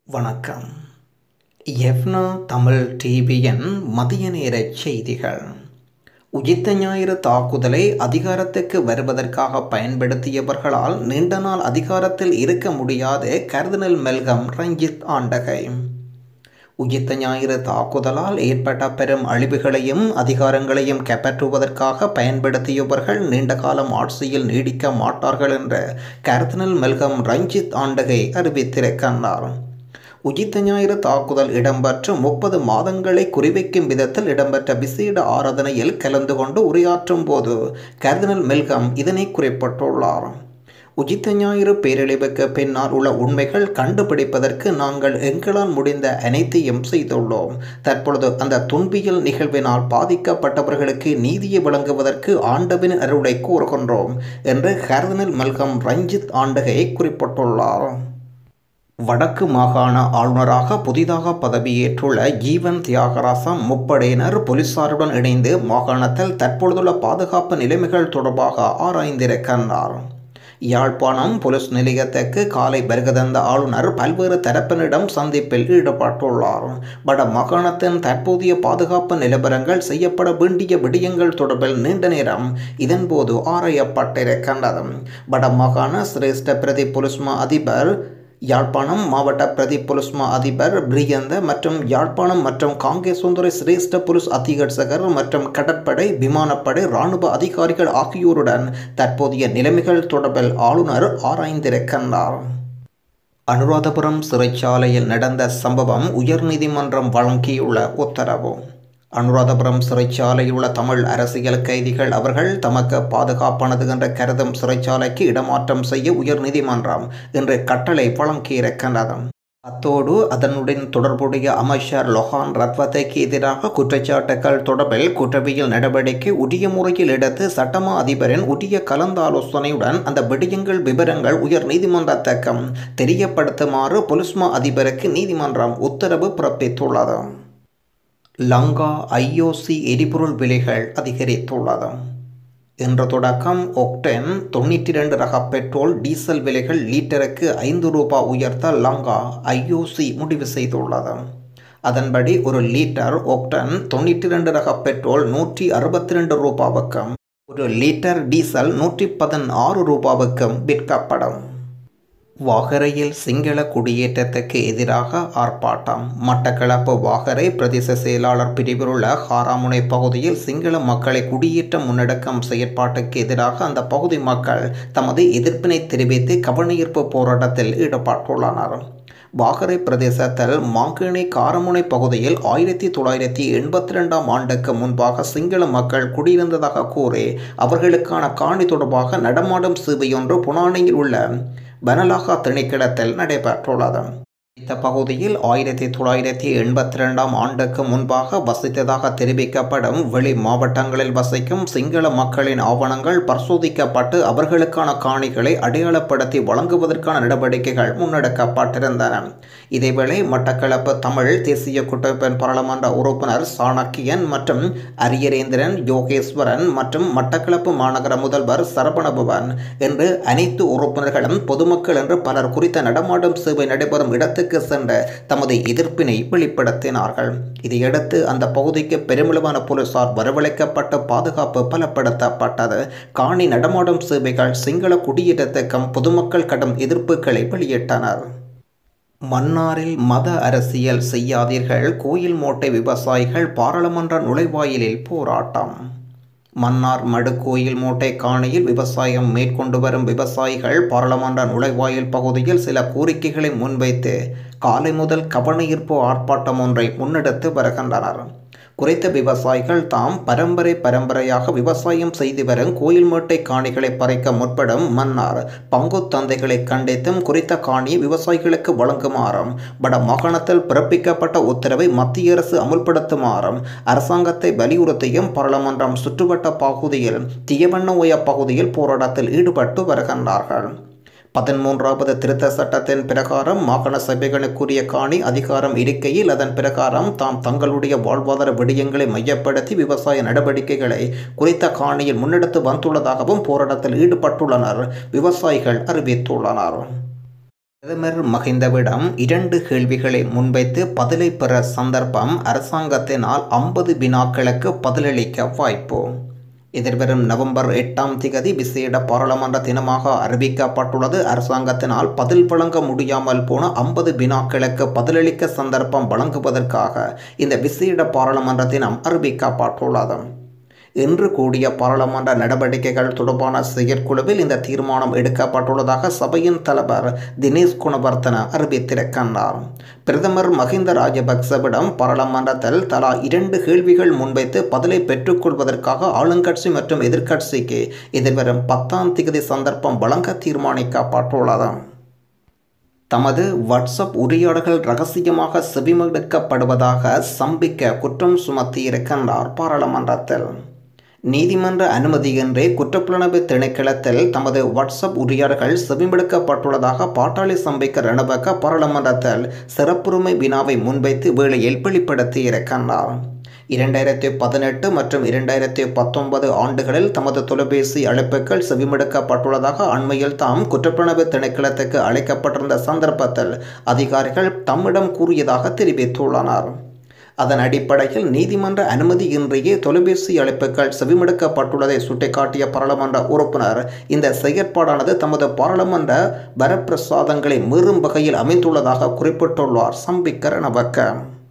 வணக்கம் எஃப்னா தமிழ் டிவியின் மதிய நேர செய்திகள் உயிர்த்த ஞாயிறு தாக்குதலை அதிகாரத்துக்கு வருவதற்காக பயன்படுத்தியவர்களால் நீண்ட நாள் அதிகாரத்தில் இருக்க முடியாது கர்தினல் மெல்கம் ரஞ்சித் ஆண்டகை உயிர்த்த ஞாயிறு தாக்குதலால் ஏற்பட்ட பெரும் அழிவுகளையும் அதிகாரங்களையும் கைப்பற்றுவதற்காக பயன்படுத்தியவர்கள் நீண்ட காலம் ஆட்சியில் நீடிக்க மாட்டார்கள் என்று கர்தினல் மெல்கம் ரஞ்சித் ஆண்டகை அறிவித்திருக்கின்றார் உயிர்த்த ஞாயிறு தாக்குதல் இடம்பெற்ற முப்பது மாதங்களை குறிவைக்கும் விதத்தில் இடம்பெற்ற விசேட ஆராதனையில் கலந்து கொண்டு உரையாற்றும் போது கர்தினல் மெல்கம் இதனை குறிப்பிட்டுள்ளார் உஜித்த ஞாயிறு பேரழிவுக்கு பின்னால் உள்ள உண்மைகள் கண்டுபிடிப்பதற்கு நாங்கள் எங்களால் முடிந்த அனைத்தையும் செய்துள்ளோம் தற்பொழுது அந்த துன்பியல் நிகழ்வினால் பாதிக்கப்பட்டவர்களுக்கு நீதியை வழங்குவதற்கு ஆண்டவின் அருளை கூறுகின்றோம் என்று கர்தினல் மல்கம் ரஞ்சித் ஆண்டகை குறிப்பிட்டுள்ளார் வடக்கு மாகாண ஆளுநராக புதிதாக பதவியேற்றுள்ள ஜீவன் தியாகராசம் முப்படையினர் போலீசாருடன் இணைந்து மாகாணத்தில் தற்பொழுதுள்ள பாதுகாப்பு நிலைமைகள் தொடர்பாக ஆராய்ந்திருக்கின்றார் யாழ்ப்பாணம் போலீஸ் நிலையத்துக்கு காலை வருகதந்த ஆளுநர் பல்வேறு தரப்பினரிடம் சந்திப்பில் ஈடுபட்டுள்ளார் வட மாகாணத்தின் தற்போதைய பாதுகாப்பு நிலவரங்கள் செய்யப்பட வேண்டிய விடயங்கள் தொடர்பில் நீண்ட நேரம் இதன்போது ஆராயப்பட்டிருக்கின்றது வட மாகாண சிரேஷ்ட பிரதி போலீஸ் மா அதிபர் யாழ்ப்பாணம் மாவட்ட பிரதி போலீஸ் மா அதிபர் பிரியந்த மற்றும் யாழ்ப்பாணம் மற்றும் காங்கேசுந்தரை சிரேஷ்ட போலீஸ் அத்தியட்சகர் மற்றும் கடற்படை விமானப்படை இராணுவ அதிகாரிகள் ஆகியோருடன் தற்போதைய நிலைமைகள் தொடர்பில் ஆளுநர் ஆராய்ந்திருக்கின்றார் அனுராதபுரம் சிறைச்சாலையில் நடந்த சம்பவம் உயர்நீதிமன்றம் வழங்கியுள்ள உத்தரவு அனுராதபுரம் சிறைச்சாலையில் உள்ள தமிழ் அரசியல் கைதிகள் அவர்கள் தமக்கு பாதுகாப்பானது என்று கருதும் சிறைச்சாலைக்கு இடமாற்றம் செய்ய உயர்நீதிமன்றம் இன்று கட்டளை வழங்கியிருக்கின்றது அத்தோடு அதனுடன் தொடர்புடைய அமைச்சர் லொஹான் ரத்வத்தைக்கு எதிராக குற்றச்சாட்டுகள் தொடர்பில் குற்றவியல் நடவடிக்கை உரிய முறையில் எடுத்து சட்டமா அதிபரின் உரிய கலந்தாலோசனையுடன் அந்த விடயங்கள் விவரங்கள் உயர் நீதிமன்றத்தக்கம் தெரியப்படுத்துமாறு பொலிஸ்மா அதிபருக்கு நீதிமன்றம் உத்தரவு பிறப்பித்துள்ளது லங்கா ஐஓசி எரிபொருள் விலைகள் அதிகரித்துள்ளது இன்று தொடக்கம் ஒக்டென் தொண்ணூற்றி ரெண்டு ரக பெட்ரோல் டீசல் விலைகள் லீட்டருக்கு ஐந்து ரூபாய் உயர்த்த லங்கா ஐஓசி முடிவு செய்துள்ளது அதன்படி ஒரு லீட்டர் ஒக்டன் தொண்ணூற்றி ரெண்டு ரக பெட்ரோல் நூற்றி அறுபத்தி ரெண்டு ரூபாவுக்கும் ஒரு லீட்டர் டீசல் நூற்றி பதினாறு ரூபாவுக்கும் விற்கப்படும் வாகரையில் சிங்கள குடியேற்றத்துக்கு எதிராக ஆர்ப்பாட்டம் மட்டக்களப்பு வாகரை பிரதேச செயலாளர் பிரிவில் உள்ள ஹாராமுனை பகுதியில் சிங்கள மக்களை குடியேற்றம் முன்னெடுக்கும் செயற்பாட்டுக்கு எதிராக அந்த பகுதி மக்கள் தமது எதிர்ப்பினை தெரிவித்து கவனஈர்ப்பு போராட்டத்தில் ஈடுபட்டுள்ளனர் வாகரை பிரதேசத்தில் மாங்கிணி காரமுனை பகுதியில் ஆயிரத்தி தொள்ளாயிரத்தி எண்பத்தி ரெண்டாம் ஆண்டுக்கு முன்பாக சிங்கள மக்கள் குடியிருந்ததாக கூறி அவர்களுக்கான காணி தொடர்பாக நடமாடும் சேவையொன்று புனானையில் உள்ள பனலாகா திணைக்களத்தில் நடைபெற்றுள்ளது இந்த பகுதியில் ஆயிரத்தி தொள்ளாயிரத்தி எண்பத்தி ரெண்டாம் ஆண்டுக்கு முன்பாக வசித்ததாக தெரிவிக்கப்படும் வெளி மாவட்டங்களில் வசிக்கும் சிங்கள மக்களின் ஆவணங்கள் பரிசோதிக்கப்பட்டு அவர்களுக்கான காணிகளை அடையாளப்படுத்தி வழங்குவதற்கான நடவடிக்கைகள் முன்னெடுக்கப்பட்டிருந்தன இதேவேளை மட்டக்களப்பு தமிழ் தேசிய கூட்டமைப்பின் பாராளுமன்ற உறுப்பினர் சாணக்கியன் மற்றும் அரியரேந்திரன் யோகேஸ்வரன் மற்றும் மட்டக்களப்பு மாநகர முதல்வர் சரவணபவன் என்று அனைத்து உறுப்பினர்களும் பொதுமக்கள் என்று பலர் குறித்த நடமாடும் சேவை நடைபெறும் இடத்துக்கு சென்ற தமது எதிர்ப்பினை வெளிப்படுத்தினார்கள் இதையடுத்து அந்த பகுதிக்கு பெருமளவான போலீசார் வரவழைக்கப்பட்ட பாதுகாப்பு பலப்படுத்தப்பட்டது காணி நடமாடும் சேவைகள் சிங்கள குடியேற்றத்துக்கும் பொதுமக்கள் கடும் எதிர்ப்புகளை வெளியிட்டனர் மன்னாரில் மத அரசியல் செய்யாதீர்கள் கோயில் மோட்டை விவசாயிகள் பாராளுமன்ற நுழைவாயிலில் போராட்டம் மன்னார் மடுக்கோயில் மூட்டை காணியில் விவசாயம் மேற்கொண்டு வரும் விவசாயிகள் பாராளுமன்ற நுழைவாயில் பகுதியில் சில கோரிக்கைகளை முன்வைத்து காலை முதல் கவனஈர்ப்பு ஆர்ப்பாட்டம் ஒன்றை முன்னெடுத்து வருகின்றனர் குறித்த விவசாயிகள் தாம் பரம்பரை பரம்பரையாக விவசாயம் செய்து வரும் கோயில் மூட்டை காணிகளை பறிக்க முற்படும் மன்னார் பங்கு தந்தைகளை கண்டித்தும் குறித்த காணியை விவசாயிகளுக்கு வழங்குமாறும் வட மாகாணத்தில் பிறப்பிக்கப்பட்ட உத்தரவை மத்திய அரசு அமுல்படுத்துமாறும் அரசாங்கத்தை வலியுறுத்தியும் பாராளுமன்றம் சுற்றுவட்ட பகுதியில் தியவண்ணோய பகுதியில் போராட்டத்தில் ஈடுபட்டு வருகின்றார்கள் பதிமூன்றாவது திருத்த சட்டத்தின் பிரகாரம் மாகாண சபைகளுக்குரிய காணி அதிகாரம் இருக்கையில் அதன் பிரகாரம் தாம் தங்களுடைய வாழ்வாதார விடயங்களை மையப்படுத்தி விவசாய நடவடிக்கைகளை குறித்த காணியில் முன்னெடுத்து வந்துள்ளதாகவும் போராட்டத்தில் ஈடுபட்டுள்ளனர் விவசாயிகள் அறிவித்துள்ளனர் பிரதமர் மஹிந்தவிடம் இரண்டு கேள்விகளை முன்வைத்து பதிலை பெற சந்தர்ப்பம் அரசாங்கத்தினால் ஐம்பது வினாக்களுக்கு பதிலளிக்க வாய்ப்பு எதிர்வரும் நவம்பர் எட்டாம் திகதி விசேட பாராளுமன்ற தினமாக அறிவிக்கப்பட்டுள்ளது அரசாங்கத்தினால் பதில் வழங்க முடியாமல் போன ஐம்பது வினாக்களுக்கு பதிலளிக்க சந்தர்ப்பம் வழங்குவதற்காக இந்த விசேட பாராளுமன்ற தினம் அறிவிக்கப்பட்டுள்ளது இன்று கூடிய பாராளுமன்ற நடவடிக்கைகள் தொடர்பான செயற்குழுவில் இந்த தீர்மானம் எடுக்கப்பட்டுள்ளதாக சபையின் தலைவர் தினேஷ் குணவர்த்தன அறிவித்திருக்கின்றார் பிரதமர் மஹிந்த ராஜபக்சவிடம் பாராளுமன்றத்தில் தலா இரண்டு கேள்விகள் முன்வைத்து பதிலை பெற்றுக்கொள்வதற்காக ஆளுங்கட்சி மற்றும் எதிர்க்கட்சிக்கு எதிர்வரும் பத்தாம் திகதி சந்தர்ப்பம் வழங்க தீர்மானிக்கப்பட்டுள்ளது தமது வாட்ஸ்அப் உரையாடல்கள் ரகசியமாக செவிமடுக்கப்படுவதாக சம்பிக்க குற்றம் சுமத்தியிருக்கின்றார் பாராளுமன்றத்தில் நீதிமன்ற அனுமதியின்றி குற்றப்புலனாய்வு திணைக்களத்தில் தமது வாட்ஸ்அப் உரையாடல்கள் செவிமடுக்கப்பட்டுள்ளதாக பாட்டாளி சம்பிக்க ரணபக்க பாராளுமன்றத்தில் சிறப்புரிமை வினாவை முன்வைத்து வேளையில் வெளிப்படுத்தியிருக்கின்றார் இரண்டாயிரத்தி பதினெட்டு மற்றும் இரண்டாயிரத்தி பத்தொன்பது ஆண்டுகளில் தமது தொலைபேசி அழைப்புகள் செவிமடுக்கப்பட்டுள்ளதாக அண்மையில் தாம் குற்றப்புலனாய்வு திணைக்களத்துக்கு அழைக்கப்பட்டிருந்த சந்தர்ப்பத்தில் அதிகாரிகள் தம்மிடம் கூறியதாக தெரிவித்துள்ளனர் அதன் அடிப்படையில் நீதிமன்ற அனுமதியின்றியே தொலைபேசி அழைப்புகள் செவிமடுக்கப்பட்டுள்ளதை சுட்டிக்காட்டிய பாராளுமன்ற உறுப்பினர் இந்த செயற்பாடானது தமது பாராளுமன்ற வரப்பிரசாதங்களை மீறும் வகையில் அமைந்துள்ளதாக குறிப்பிட்டுள்ளார் சம்பிக்க ரணவக்க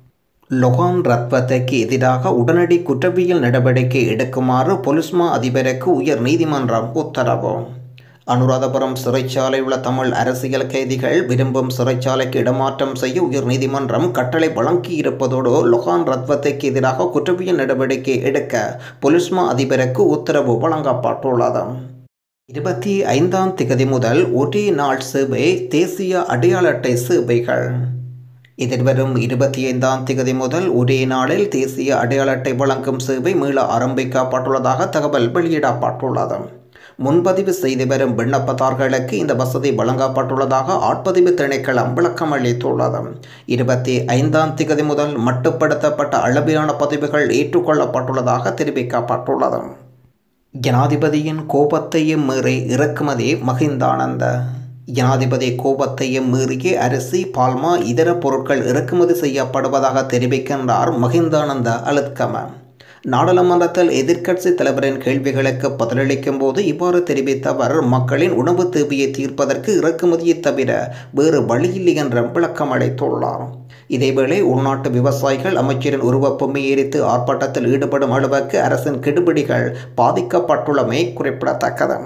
லொகான் ரத்வத்தைக்கு எதிராக உடனடி குற்றவியல் நடவடிக்கை எடுக்குமாறு பொலிஸ்மா அதிபருக்கு உயர் நீதிமன்றம் உத்தரவு அனுராதபுரம் சிறைச்சாலை உள்ள தமிழ் அரசியல் கைதிகள் விரும்பும் சிறைச்சாலைக்கு இடமாற்றம் செய்ய உயர் நீதிமன்றம் கட்டளை வழங்கியிருப்பதோடு லொகான் ரத்வத்தைக்கு எதிராக குற்றவியல் நடவடிக்கை எடுக்க பொலிஸ்மா அதிபருக்கு உத்தரவு வழங்கப்பட்டுள்ளது இருபத்தி ஐந்தாம் திகதி முதல் ஒரே நாள் சேவை தேசிய அடையாள அட்டை சேவைகள் எதிர்வரும் இருபத்தி ஐந்தாம் திகதி முதல் ஒரே நாளில் தேசிய அடையாள அட்டை வழங்கும் சேவை மீள ஆரம்பிக்கப்பட்டுள்ளதாக தகவல் வெளியிடப்பட்டுள்ளது முன்பதிவு செய்து வரும் விண்ணப்பதாரர்களுக்கு இந்த வசதி வழங்கப்பட்டுள்ளதாக ஆட்பதிவு திணைக்களம் விளக்கம் அளித்துள்ளது இருபத்தி ஐந்தாம் திகதி முதல் மட்டுப்படுத்தப்பட்ட அளவிலான பதிவுகள் ஏற்றுக்கொள்ளப்பட்டுள்ளதாக தெரிவிக்கப்பட்டுள்ளது ஜனாதிபதியின் கோபத்தையும் மீறி இறக்குமதி மகிந்தானந்த ஜனாதிபதி கோபத்தையும் மீறிய அரிசி பால்மா இதர பொருட்கள் இறக்குமதி செய்யப்படுவதாக தெரிவிக்கின்றார் மகிந்தானந்த அலுத்கம நாடாளுமன்றத்தில் எதிர்க்கட்சி தலைவரின் கேள்விகளுக்கு பதிலளிக்கும் போது இவ்வாறு தெரிவித்த அவர் மக்களின் உணவு தேவையை தீர்ப்பதற்கு இறக்குமதியை தவிர வேறு வழியில்லை என்ற விளக்கம் அளித்துள்ளார் இதேவேளை உள்நாட்டு விவசாயிகள் அமைச்சரின் உருவப்பொம்மை எரித்து ஆர்ப்பாட்டத்தில் ஈடுபடும் அளவுக்கு அரசின் கெடுபிடிகள் பாதிக்கப்பட்டுள்ளமை குறிப்பிடத்தக்கது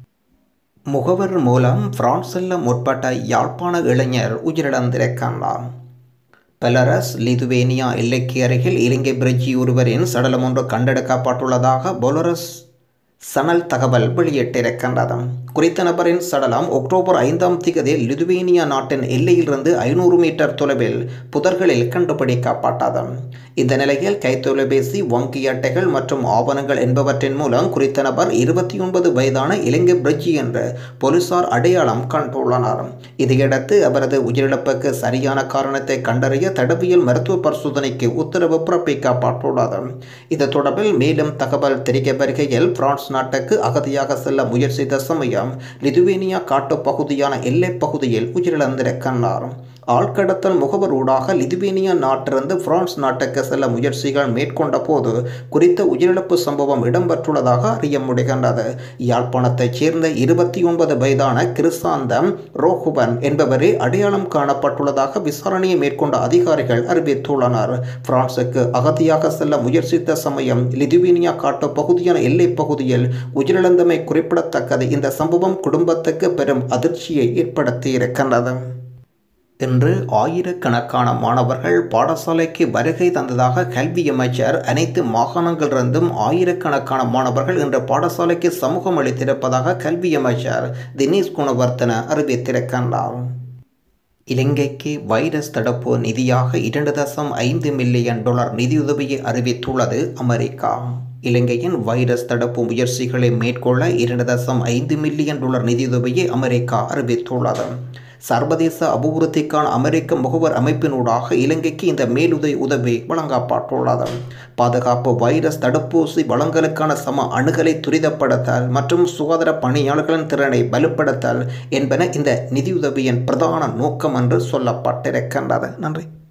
முகவர் மூலம் பிரான்ஸ் செல்ல முற்பட்ட யாழ்ப்பாண இளைஞர் உயிரிழந்திருக்கின்றார் பெலரஸ் லிதுவேனியா எல்லைக்கு அருகில் இலங்கை பிரிட்ஜி ஒருவரின் சடலம் ஒன்று கண்டெடுக்கப்பட்டுள்ளதாக பொலரஸ் சணல் தகவல் வெளியிட்டிருக்கின்றது குறித்த நபரின் சடலம் அக்டோபர் ஐந்தாம் திகதி லிதுவேனியா நாட்டின் எல்லையிலிருந்து ஐநூறு மீட்டர் தொலைவில் புதர்களில் கண்டுபிடிக்கப்பட்டது இந்த நிலையில் கைத்தொலைபேசி வங்கி அட்டைகள் மற்றும் ஆவணங்கள் என்பவற்றின் மூலம் குறித்த நபர் இருபத்தி ஒன்பது வயதான இலங்கை பிரிட்ஜி என்று போலீசார் அடையாளம் கண்டுள்ளனர் இதையடுத்து அவரது உயிரிழப்புக்கு சரியான காரணத்தை கண்டறிய தடவியல் மருத்துவ பரிசோதனைக்கு உத்தரவு பிறப்பிக்கப்பட்டுள்ளது இது தொடர்பில் மேலும் தகவல் தெரிய வருகையில் பிரான்ஸ் நாட்டுக்கு அகதியாக செல்ல முயற்சித்த சமயம் லிதுவேனியா காட்டுப் பகுதியான எல்லைப் பகுதியில் உயிரிழந்திருக்கின்றார் ஆழ்கடத்தல் முகவர் ஊடாக லிதுவேனியா நாட்டிலிருந்து பிரான்ஸ் நாட்டுக்கு செல்ல முயற்சிகள் மேற்கொண்ட போது குறித்த உயிரிழப்பு சம்பவம் இடம்பெற்றுள்ளதாக அறிய முடிகின்றது யாழ்ப்பாணத்தைச் சேர்ந்த இருபத்தி ஒன்பது வயதான கிறிஸ்தாந்தம் ரோஹுவன் என்பவரே அடையாளம் காணப்பட்டுள்ளதாக விசாரணையை மேற்கொண்ட அதிகாரிகள் அறிவித்துள்ளனர் பிரான்சுக்கு அகதியாக செல்ல முயற்சித்த சமயம் லிதுவேனியா காட்டு பகுதியான எல்லைப் பகுதியில் உயிரிழந்தமை குறிப்பிடத்தக்கது இந்த சம்பவம் குடும்பத்துக்கு பெரும் அதிர்ச்சியை ஏற்படுத்தி இருக்கின்றது இன்று ஆயிரக்கணக்கான மாணவர்கள் பாடசாலைக்கு வருகை தந்ததாக கல்வி அமைச்சர் அனைத்து மாகாணங்களிலிருந்தும் ஆயிரக்கணக்கான மாணவர்கள் இன்று பாடசாலைக்கு சமூகம் அளித்திருப்பதாக கல்வி அமைச்சர் தினேஷ் குணவர்த்தன அறிவித்திருக்கின்றார் இலங்கைக்கு வைரஸ் தடுப்பு நிதியாக இரண்டு தசம் ஐந்து மில்லியன் டாலர் நிதியுதவியை அறிவித்துள்ளது அமெரிக்கா இலங்கையின் வைரஸ் தடுப்பு முயற்சிகளை மேற்கொள்ள இரண்டு தசம் ஐந்து மில்லியன் டாலர் நிதியுதவியை அமெரிக்கா அறிவித்துள்ளது சர்வதேச அபிவிருத்திக்கான அமெரிக்க முகவர் அமைப்பினூடாக இலங்கைக்கு இந்த மேலுதவி உதவி வழங்கப்பட்டுள்ளது பாதுகாப்பு வைரஸ் தடுப்பூசி வழங்கலுக்கான சம அணுகலை துரிதப்படுத்தல் மற்றும் சுகாதார பணியாளர்களின் திறனை வலுப்படுத்தல் என்பன இந்த நிதியுதவியின் பிரதான நோக்கம் என்று சொல்லப்பட்டிருக்கின்றது நன்றி